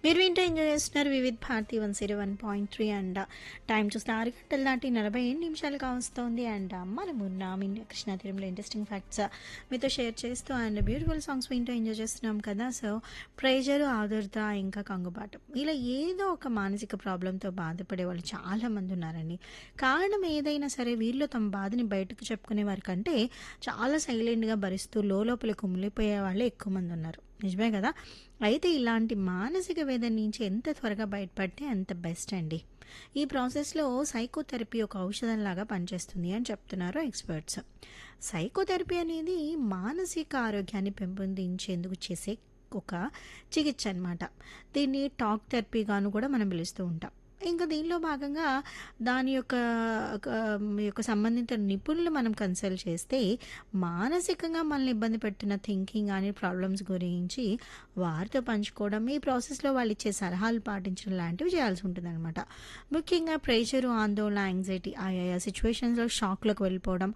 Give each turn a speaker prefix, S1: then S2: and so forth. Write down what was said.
S1: మీరు వింటూ ఎంజాయ్ చేస్తున్నారు Vividh Bharati one zero one point three and time చూస్తే ఆరు గంటల దాటి నలభై ఏడు నిమిషాలు కావస్తోంది అండ్ మనం ఉన్నాం ఇండియా కృష్ణా తీరంలో ఇంట్రెస్టింగ్ ఫ్యాక్ట్స్ మీతో షేర్ చేస్తూ అండ్ బ్యూటిఫుల్ సాంగ్స్ వింటూ ఎంజాయ్ చేస్తున్నాం కదా సో ప్రెజర్ ఆదుర్త ఇంకా కంగుబాటు ఇలా ఏదో ఒక మానసిక ప్రాబ్లంతో బాధపడే వాళ్ళు చాలా మంది ఉన్నారండి కారణం ఏదైనా సరే వీళ్ళు తమ బాధని బయటకు చెప్పుకునే వారి కంటే చాలా సైలెంట్గా భరిస్తూ లోపల కుమిలిపోయే వాళ్ళే ఎక్కువ మంది ఉన్నారు నిజమే కదా అయితే ఇలాంటి మానసిక వేదన నుంచి ఎంత త్వరగా బయటపడితే అంత బెస్ట్ అండి ఈ ప్రాసెస్లో సైకోథెరపీ ఒక ఔషధంలాగా పనిచేస్తుంది అని చెప్తున్నారు ఎక్స్పర్ట్స్ సైకోథెరపీ అనేది మానసిక ఆరోగ్యాన్ని పెంపొందించేందుకు చేసే ఒక చికిత్స అనమాట దీన్ని టాక్ థెరపీగాను కూడా మనం పిలుస్తూ ఉంటాం ఇంకా దీనిలో భాగంగా దాని యొక్క యొక్క సంబంధిత నిపుణులు మనం కన్సల్ట్ చేస్తే మానసికంగా మనల్ని ఇబ్బంది పెట్టిన థింకింగ్ కానీ ప్రాబ్లమ్స్ గురించి వారితో పంచుకోవడం ఈ ప్రాసెస్లో వాళ్ళు ఇచ్చే సలహాలు పాటించడం లాంటివి చేయాల్సి ఉంటుంది అనమాట ముఖ్యంగా ప్రెషరు ఆందోళన యాంగ్జైటీ ఆయా సిచ్యువేషన్స్లో షాక్లోకి వెళ్ళిపోవడం